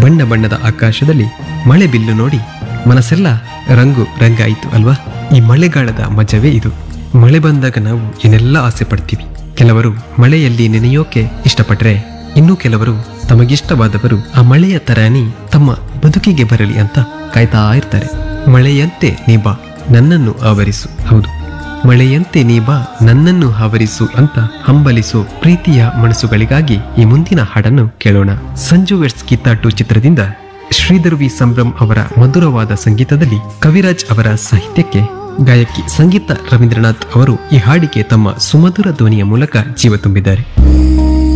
ಬಣ್ಣ ಬಣ್ಣದ ಆಕಾಶದಲ್ಲಿ ಮಳೆ ಬಿಲ್ಲು ನೋಡಿ ಮನಸ್ಸೆಲ್ಲ ರಂಗು ರಂಗಾಯಿತು ಅಲ್ವಾ ಈ ಮಳೆಗಾಲದ ಮಜವೇ ಇದು ಮಳೆ ಬಂದಾಗ ನಾವು ಏನೆಲ್ಲ ಆಸೆ ಪಡ್ತೀವಿ ಕೆಲವರು ಮಳೆಯಲ್ಲಿ ನೆನೆಯೋಕೆ ಇಷ್ಟಪಟ್ರೆ ಇನ್ನು ಕೆಲವರು ತಮಗಿಷ್ಟವಾದವರು ಆ ಮಳೆಯ ತರಾನಿ ತಮ್ಮ ಬದುಕಿಗೆ ಬರಲಿ ಅಂತ ಕಾಯ್ತಾ ಇರ್ತಾರೆ ಮಳೆಯಂತೆ ನೀ ಬಾ ನನ್ನನ್ನು ಆವರಿಸು ಹೌದು ಮಳೆಯಂತೆ ನೀ ಬಾ ನನ್ನನ್ನು ಆವರಿಸು ಅಂತ ಹಂಬಲಿಸೋ ಪ್ರೀತಿಯ ಮನಸ್ಸುಗಳಿಗಾಗಿ ಈ ಮುಂದಿನ ಹಾಡನ್ನು ಕೇಳೋಣ ಸಂಜು ವೆಟ್ಸ್ ಕಿತ್ತಾಟು ಚಿತ್ರದಿಂದ ಶ್ರೀಧರ್ ವಿ ಸಂಭ್ರಮ್ ಅವರ ಮಧುರವಾದ ಸಂಗೀತದಲ್ಲಿ ಕವಿರಾಜ್ ಅವರ ಸಾಹಿತ್ಯಕ್ಕೆ ಗಾಯಕಿ ಸಂಗೀತ ರವೀಂದ್ರನಾಥ್ ಅವರು ಈ ಹಾಡಿಗೆ ತಮ್ಮ ಸುಮಧುರ ಧ್ವನಿಯ ಮೂಲಕ ಜೀವ ತುಂಬಿದ್ದಾರೆ